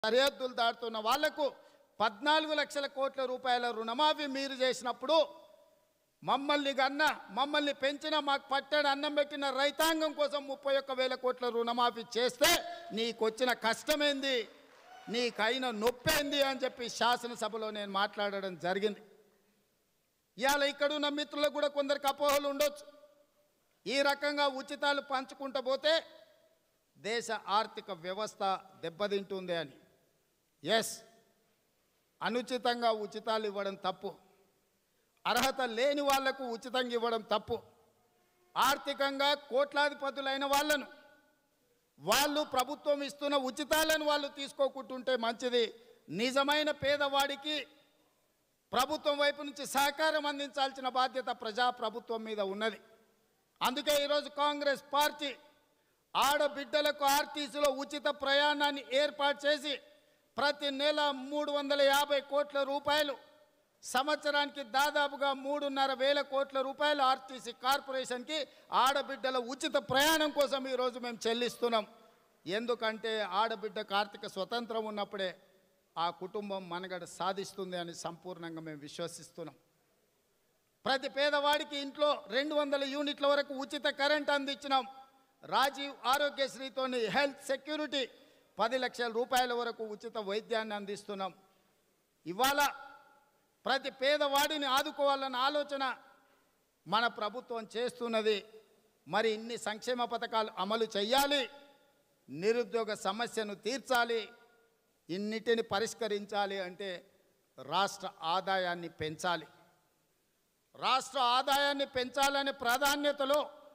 సరిహద్దులు దాటుతున్న వాళ్లకు పద్నాలుగు లక్షల కోట్ల రూపాయల రుణమాఫీ మీరు చేసినప్పుడు మమ్మల్ని గన్న మమ్మల్ని పెంచిన మాకు పట్టాడు అన్నం పెట్టిన రైతాంగం కోసం ముప్పై ఒక్క వేల కోట్ల రుణమాఫీ చేస్తే నీకొచ్చిన కష్టమేంది నీకైన నొప్పేంది అని చెప్పి శాసనసభలో నేను మాట్లాడడం జరిగింది ఇవాళ ఇక్కడ ఉన్న మిత్రులకు కూడా కొందరికి అపోహలు ఉండొచ్చు ఈ రకంగా ఉచితాలు పంచుకుంటూ పోతే దేశ ఆర్థిక వ్యవస్థ దెబ్బతింటుంది అని ఎస్ అనుచితంగా ఉచితాలు ఇవ్వడం తప్పు అర్హత లేని వాళ్లకు ఉచితంగా ఇవ్వడం తప్పు ఆర్థికంగా కోట్లాధిపతులైన వాళ్ళను వాళ్ళు ప్రభుత్వం ఇస్తున్న ఉచితాలను వాళ్ళు తీసుకోకుంటుంటే మంచిది నిజమైన పేదవాడికి ప్రభుత్వం వైపు నుంచి సహకారం అందించాల్సిన బాధ్యత ప్రజా ప్రభుత్వం మీద ఉన్నది అందుకే ఈరోజు కాంగ్రెస్ పార్టీ ఆడబిడ్డలకు ఆర్టీసీలో ఉచిత ప్రయాణాన్ని ఏర్పాటు చేసి ప్రతి నెల మూడు వందల యాభై కోట్ల రూపాయలు సంవత్సరానికి దాదాపుగా మూడున్నర వేల కోట్ల రూపాయలు ఆర్టీసీ కార్పొరేషన్కి ఆడబిడ్డల ఉచిత ప్రయాణం కోసం ఈరోజు మేము చెల్లిస్తున్నాం ఎందుకంటే ఆడబిడ్డకు ఆర్థిక స్వతంత్రం ఉన్నప్పుడే ఆ కుటుంబం మనగడ సాధిస్తుంది అని సంపూర్ణంగా మేము విశ్వసిస్తున్నాం ప్రతి పేదవాడికి ఇంట్లో రెండు వందల యూనిట్ల వరకు ఉచిత కరెంట్ అందించినాం రాజీవ్ ఆరోగ్యశ్రీతోని హెల్త్ సెక్యూరిటీ పది లక్షల రూపాయల వరకు ఉచిత వైద్యాన్ని అందిస్తున్నాం ఇవాళ ప్రతి పేదవాడిని ఆదుకోవాలన్న ఆలోచన మన ప్రభుత్వం చేస్తున్నది మరి ఇన్ని సంక్షేమ పథకాలు అమలు చేయాలి నిరుద్యోగ సమస్యను తీర్చాలి ఇన్నిటిని పరిష్కరించాలి అంటే రాష్ట్ర ఆదాయాన్ని పెంచాలి రాష్ట్ర ఆదాయాన్ని పెంచాలనే ప్రాధాన్యతలో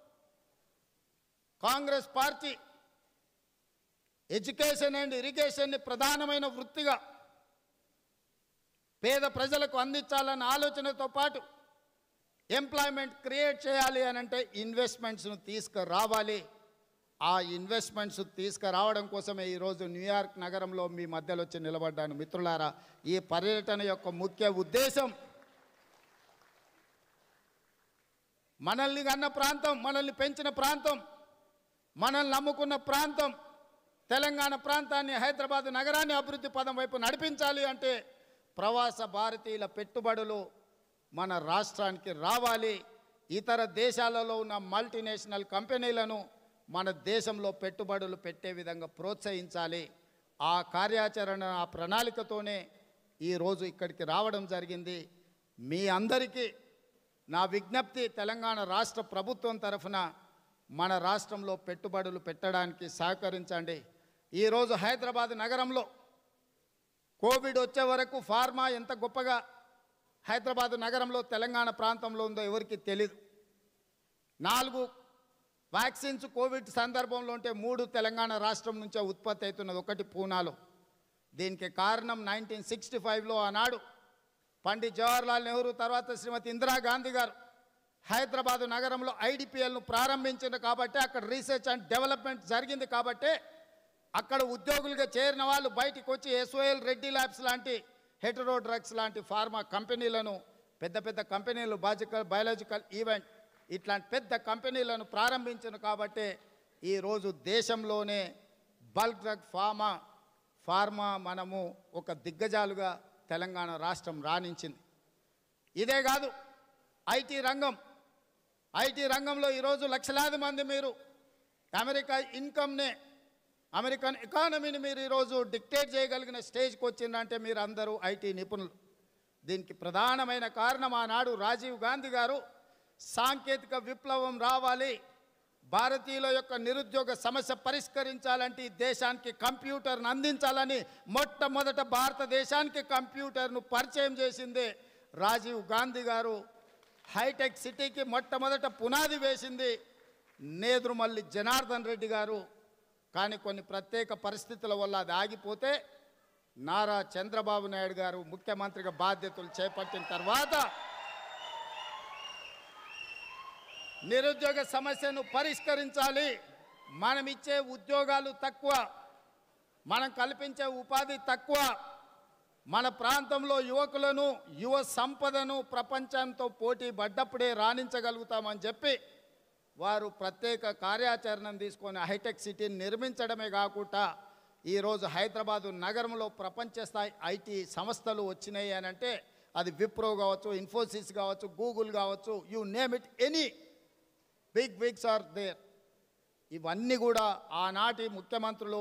కాంగ్రెస్ పార్టీ ఎడ్యుకేషన్ అండ్ ఇరిగేషన్ని ప్రధానమైన వృత్తిగా పేద ప్రజలకు అందించాలన్న ఆలోచనతో పాటు ఎంప్లాయ్మెంట్ క్రియేట్ చేయాలి అని అంటే ఇన్వెస్ట్మెంట్స్ను తీసుకురావాలి ఆ ఇన్వెస్ట్మెంట్స్ తీసుకురావడం కోసమే ఈరోజు న్యూయార్క్ నగరంలో మీ మధ్యలో వచ్చి నిలబడ్డాను మిత్రులారా ఈ పర్యటన యొక్క ముఖ్య ఉద్దేశం మనల్ని కన్న ప్రాంతం మనల్ని పెంచిన ప్రాంతం మనల్ని నమ్ముకున్న ప్రాంతం తెలంగాణ ప్రాంతాన్ని హైదరాబాద్ నగరాన్ని అభివృద్ధి పదం వైపు నడిపించాలి అంటే ప్రవాస భారతీయుల పెట్టుబడులు మన రాష్ట్రానికి రావాలి ఇతర దేశాలలో ఉన్న మల్టీనేషనల్ కంపెనీలను మన దేశంలో పెట్టుబడులు పెట్టే విధంగా ప్రోత్సహించాలి ఆ కార్యాచరణ ఆ ప్రణాళికతోనే ఈరోజు ఇక్కడికి రావడం జరిగింది మీ అందరికీ నా విజ్ఞప్తి తెలంగాణ రాష్ట్ర ప్రభుత్వం తరఫున మన రాష్ట్రంలో పెట్టుబడులు పెట్టడానికి సహకరించండి ఈరోజు హైదరాబాద్ నగరంలో కోవిడ్ వచ్చే వరకు ఫార్మా ఎంత గొప్పగా హైదరాబాద్ నగరంలో తెలంగాణ ప్రాంతంలో ఉందో ఎవరికి తెలియదు నాలుగు వ్యాక్సిన్స్ కోవిడ్ సందర్భంలో ఉంటే మూడు తెలంగాణ రాష్ట్రం నుంచే ఉత్పత్తి అవుతున్నది ఒకటి పూనాలో దీనికి కారణం నైన్టీన్ సిక్స్టీ ఫైవ్లో ఆనాడు పండిత్ జవహర్లాల్ నెహ్రూ తర్వాత శ్రీమతి ఇందిరాగాంధీ గారు హైదరాబాద్ నగరంలో ఐడిపిఎల్ను ప్రారంభించింది కాబట్టి అక్కడ రీసెర్చ్ అండ్ డెవలప్మెంట్ జరిగింది కాబట్టి అక్కడ ఉద్యోగులుగా చేరిన వాళ్ళు బయటికి వచ్చి ఎస్ఓఎల్ రెడ్డి ల్యాబ్స్ లాంటి హెటరో డ్రగ్స్ లాంటి ఫార్మా కంపెనీలను పెద్ద పెద్ద కంపెనీలు బాజికల్ బయాలజికల్ ఈవెంట్ ఇట్లాంటి పెద్ద కంపెనీలను ప్రారంభించిన కాబట్టి ఈరోజు దేశంలోనే బల్క్ డ్రగ్ ఫార్మా ఫార్మా మనము ఒక దిగ్గజాలుగా తెలంగాణ రాష్ట్రం రాణించింది ఇదే కాదు ఐటీ రంగం ఐటీ రంగంలో ఈరోజు లక్షలాది మంది మీరు అమెరికా ఇన్కమ్నే అమెరికన్ ఎకానమీని మీరు ఈరోజు డిక్టేట్ చేయగలిగిన స్టేజ్కి వచ్చిందంటే మీరు అందరూ ఐటీ నిపుణులు దీనికి ప్రధానమైన కారణం ఆనాడు రాజీవ్ గాంధీ గారు సాంకేతిక విప్లవం రావాలి భారతీయుల యొక్క నిరుద్యోగ సమస్య పరిష్కరించాలంటే ఈ దేశానికి కంప్యూటర్ను అందించాలని మొట్టమొదట భారతదేశానికి కంప్యూటర్ను పరిచయం చేసిందే రాజీవ్ గాంధీ గారు హైటెక్ సిటీకి మొట్టమొదట పునాది వేసింది నేదురుమల్లి జనార్దన్ రెడ్డి గారు కానీ కొన్ని ప్రత్యేక పరిస్థితుల వల్ల అది ఆగిపోతే నారా చంద్రబాబు నాయుడు గారు ముఖ్యమంత్రిగా బాధ్యతలు చేపట్టిన తర్వాత నిరుద్యోగ సమస్యను పరిష్కరించాలి మనం ఇచ్చే ఉద్యోగాలు తక్కువ మనం కల్పించే ఉపాధి తక్కువ మన ప్రాంతంలో యువకులను యువ సంపదను ప్రపంచంతో పోటీ పడ్డప్పుడే రాణించగలుగుతామని చెప్పి వారు ప్రత్యేక కార్యాచరణను తీసుకొని హైటెక్ సిటీని నిర్మించడమే కాకుండా ఈరోజు హైదరాబాదు నగరంలో ప్రపంచ స్థాయి ఐటీ సంస్థలు వచ్చినాయి అని అంటే అది విప్రో కావచ్చు ఇన్ఫోసిస్ కావచ్చు గూగుల్ కావచ్చు you name it any big bigs are there ఇవన్నీ కూడా ఆనాటి ముఖ్యమంత్రులు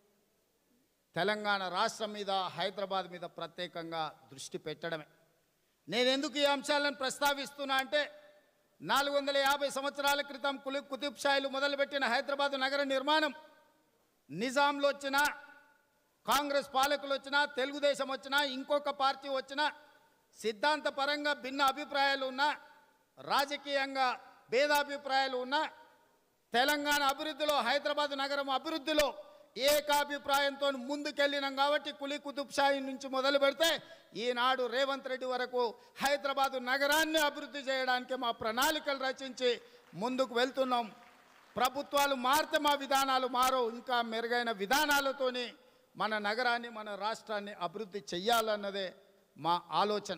తెలంగాణ రాష్ట్రం మీద హైదరాబాద్ మీద ప్రత్యేకంగా దృష్టి పెట్టడమే నేను ఎందుకు ఈ అంశాలను ప్రస్తావిస్తున్నా అంటే నాలుగు వందల యాభై సంవత్సరాల క్రితం కులి కుతుబ్ షాయిలు మొదలుపెట్టిన హైదరాబాద్ నగర నిర్మాణం నిజాంలు వచ్చినా కాంగ్రెస్ పాలకులు వచ్చినా తెలుగుదేశం వచ్చినా ఇంకొక పార్టీ వచ్చినా సిద్ధాంతపరంగా భిన్న అభిప్రాయాలు ఉన్నా రాజకీయంగా భేదాభిప్రాయాలు ఉన్నా తెలంగాణ అభివృద్ధిలో హైదరాబాద్ నగరం అభివృద్ధిలో ఏకాభిప్రాయంతో ముందుకెళ్ళినాం కాబట్టి కులి కుతుబ్ షాహీ నుంచి మొదలు పెడితే ఈనాడు రేవంత్ రెడ్డి వరకు హైదరాబాదు నగరాన్ని అభివృద్ధి చేయడానికి మా ప్రణాళికలు రచించి ముందుకు వెళ్తున్నాం ప్రభుత్వాలు మారితే మా విధానాలు మారో ఇంకా మెరుగైన విధానాలతోని మన నగరాన్ని మన రాష్ట్రాన్ని అభివృద్ధి చెయ్యాలన్నదే మా ఆలోచన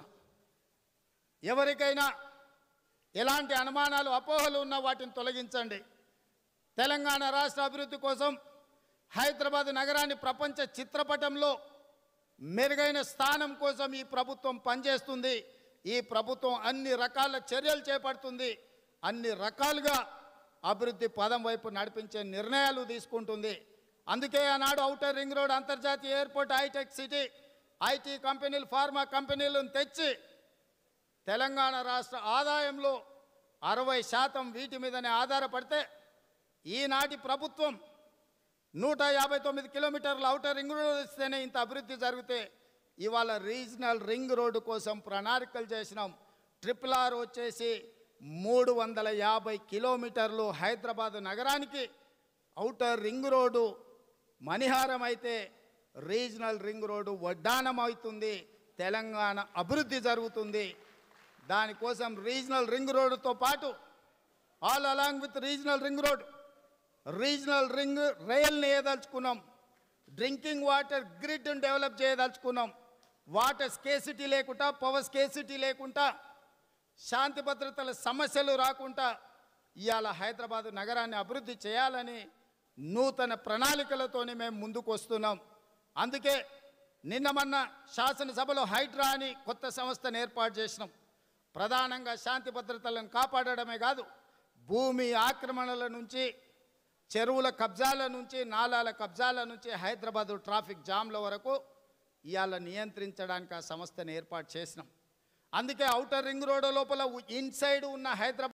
ఎవరికైనా ఎలాంటి అనుమానాలు అపోహలు ఉన్న వాటిని తొలగించండి తెలంగాణ రాష్ట్ర అభివృద్ధి కోసం హైదరాబాద్ నగరాన్ని ప్రపంచ చిత్రపటంలో మెరుగైన స్థానం కోసం ఈ ప్రభుత్వం పనిచేస్తుంది ఈ ప్రభుత్వం అన్ని రకాల చర్యలు చేపడుతుంది అన్ని రకాలుగా అభివృద్ధి పదం వైపు నడిపించే నిర్ణయాలు తీసుకుంటుంది అందుకే ఆనాడు ఔటర్ రింగ్ రోడ్ అంతర్జాతీయ ఎయిర్పోర్ట్ హైటెక్ సిటీ ఐటీ కంపెనీలు ఫార్మా కంపెనీలను తెచ్చి తెలంగాణ రాష్ట్ర ఆదాయంలో అరవై శాతం వీటి మీదనే ఆధారపడితే ఈనాటి ప్రభుత్వం నూట యాభై తొమ్మిది కిలోమీటర్ల ఔటర్ రింగ్ రోడ్ ఇస్తేనే ఇంత అభివృద్ధి జరిగితే ఇవాళ రీజనల్ రింగ్ రోడ్డు కోసం ప్రణాళికలు చేసినాం ట్రిపుల్ ఆర్ వచ్చేసి మూడు వందల యాభై కిలోమీటర్లు హైదరాబాద్ నగరానికి ఔటర్ రింగ్ రోడ్డు మణిహారం అయితే రీజనల్ రింగ్ రోడ్డు వడ్డానం అవుతుంది తెలంగాణ అభివృద్ధి జరుగుతుంది దానికోసం రీజనల్ రింగ్ రోడ్డుతో పాటు all along with regional ring road regional ring రైల్ని వేయదలుచుకున్నాం డ్రింకింగ్ వాటర్ గ్రిడ్ని డెవలప్ చేయదలుచుకున్నాం వాటర్ స్కేసిటీ లేకుండా పవర్ స్కేసిటీ లేకుండా శాంతి భద్రతల సమస్యలు రాకుండా ఇవాళ హైదరాబాద్ నగరాన్ని అభివృద్ధి చేయాలని నూతన ప్రణాళికలతోనే మేము ముందుకు వస్తున్నాం అందుకే నిన్న మొన్న శాసనసభలో హైడ్రా అని కొత్త సంస్థను ఏర్పాటు చేసినాం ప్రధానంగా శాంతి భద్రతలను కాపాడడమే కాదు భూమి ఆక్రమణల నుంచి చెరువుల కబ్జాల నుంచి నాలాల కబ్జాల నుంచి హైదరాబాద్ ట్రాఫిక్ జామ్ల వరకు ఇవాళ నియంత్రించడానికి ఆ సంస్థను ఏర్పాటు చేసినాం అందుకే ఔటర్ రింగ్ రోడ్ లోపల ఇన్సైడ్ ఉన్న హైదరాబాద్